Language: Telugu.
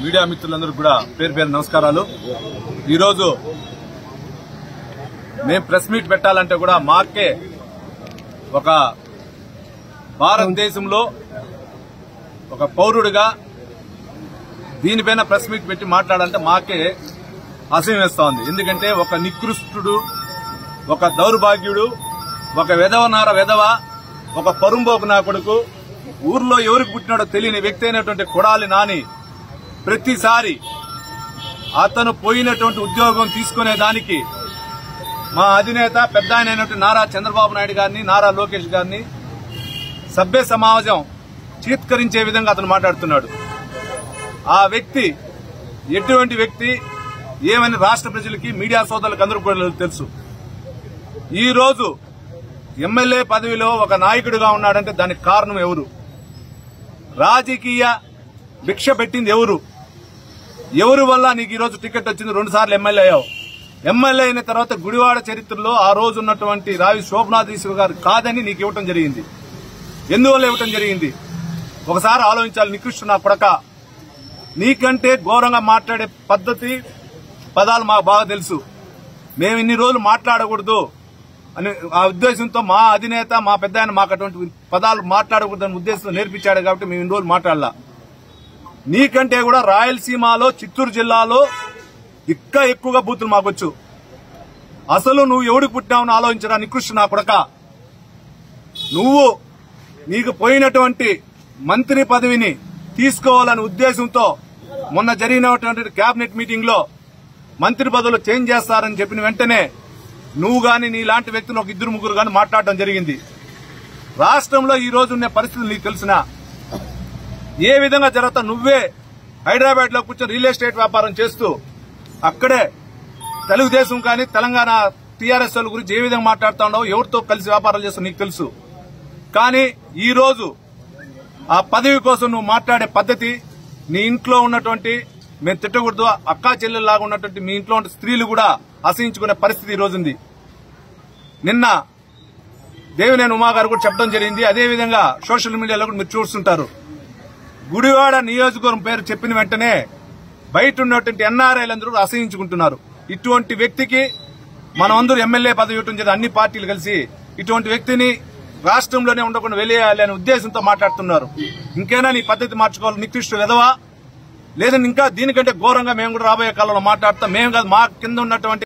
మీడియా మిత్రులందరూ కూడా పేరు పేరు నమస్కారాలు ఈరోజు మేము ప్రెస్ మీట్ పెట్టాలంటే కూడా మాకే ఒక భారతదేశంలో ఒక పౌరుడిగా దీనిపైన ప్రెస్ మీట్ పెట్టి మాట్లాడాలంటే మాకే అసహ్యం వేస్తా ఉంది ఎందుకంటే ఒక నికృష్టుడు ఒక దౌర్భాగ్యుడు ఒక వెధవనార వెధవ ఒక పరుంబోకు నా కొడుకు ఊర్లో ఎవరికి పుట్టినాడో తెలియని వ్యక్తి అయినటువంటి కొడాలి నాని ప్రతిసారి అతను పోయినటువంటి ఉద్యోగం తీసుకునే దానికి మా అధినేత పెద్ద ఆయన అయినటువంటి నారా చంద్రబాబు నాయుడు గారిని నారా లోకేష్ గారిని సభ్య సమాజం చీత్కరించే విధంగా అతను మాట్లాడుతున్నాడు ఆ వ్యక్తి ఎటువంటి వ్యక్తి ఏమని రాష్ట్ర ప్రజలకి మీడియా సోదరులకు అందరూ కూడా తెలుసు ఈ రోజు ఎమ్మెల్యే పదవిలో ఒక నాయకుడిగా ఉన్నాడంటే దానికి కారణం ఎవరు రాజకీయ భిక్ష పెట్టింది ఎవరు ఎవరి వల్ల నీకు ఈ రోజు టికెట్ వచ్చింది రెండు సార్లు ఎమ్మెల్యే అయ్యావు ఎమ్మెల్యే అయిన తర్వాత గుడివాడ చరిత్రలో ఆ రోజు ఉన్నటువంటి రావి శోభనాథీశ్వర గారు కాదని నీకు ఇవ్వటం జరిగింది ఎందువల్ల ఇవ్వటం జరిగింది ఒకసారి ఆలోచించాలి నికృష్టు నా కొడక నీకంటే ఘోరంగా మాట్లాడే పద్ధతి పదాలు మాకు బాగా తెలుసు మేము ఇన్ని రోజులు మాట్లాడకూడదు అని ఆ ఉద్దేశంతో మా అధినేత మా పెద్ద ఆయన మాకు అటువంటి పదాలు మాట్లాడకూడదు అనే ఉద్దేశంతో నేర్పించాడు కాబట్టి మేము ఇన్ని రోజులు మాట్లాడలా నీకంటే కూడా రాయలసీమలో చిత్తూరు జిల్లాలో ఇంకా ఎక్కువగా బూతులు మాకొచ్చు అసలు నువ్వు ఎవడికి పుట్టినావని ఆలోచించరా నికృష్ణ నా కొడక నువ్వు నీకు పోయినటువంటి మంత్రి పదవిని తీసుకోవాలనే ఉద్దేశంతో మొన్న జరిగినటువంటి కేబినెట్ మీటింగ్ లో మంత్రి పదవులు చేంజ్ చేస్తారని చెప్పిన వెంటనే నువ్వు గాని నీలాంటి వ్యక్తులు ఒక ఇద్దరు ముగ్గురు గాని మాట్లాడడం జరిగింది రాష్ట్రంలో ఈ రోజు ఉన్న పరిస్థితులు నీకు తెలిసినా ఏ విధంగా జరుగుతా నువ్వే హైదరాబాద్ లో కూర్చొని రియల్ ఎస్టేట్ వ్యాపారం చేస్తూ అక్కడే తెలుగుదేశం కానీ తెలంగాణ టీఆర్ఎస్ వాళ్ళ గురించి ఏ విధంగా మాట్లాడుతా ఉన్నావు ఎవరితో కలిసి వ్యాపారాలు చేస్తావు నీకు తెలుసు కానీ ఈ రోజు ఆ పదవి కోసం నువ్వు మాట్లాడే పద్ధతి నీ ఇంట్లో ఉన్నటువంటి మేము తిట్టకూడదు అక్కా చెల్లెల్లాగా ఉన్నటువంటి మీ ఇంట్లో ఉన్న స్త్రీలు కూడా అసహించుకునే పరిస్థితి ఈ రోజు ఉంది నిన్న దేవినేని ఉమా గారు కూడా చెప్పడం జరిగింది అదే విధంగా సోషల్ మీడియాలో కూడా మీరు చూస్తుంటారు గుడివాడ నియోజకవర్గం పేరు చెప్పిన వెంటనే బయట ఉన్నటువంటి ఎన్ఆర్ఐలందరూ అసహించుకుంటున్నారు ఇటువంటి వ్యక్తికి మనం అందరూ ఎమ్మెల్యే పదవి ఇవ్వటం చేత అన్ని పార్టీలు కలిసి ఇటువంటి వ్యక్తిని రాష్ట్రంలోనే ఉండకుండా వెలియాలి అనే ఉద్దేశంతో మాట్లాడుతున్నారు ఇంకైనా నీ పద్ధతి మార్చుకోవాలి నికృష్టు విధవా లేదని ఇంకా దీనికంటే ఘోరంగా మేము కూడా రాబోయే కాలంలో మాట్లాడతాం మేము కాదు మా కింద ఉన్నటువంటి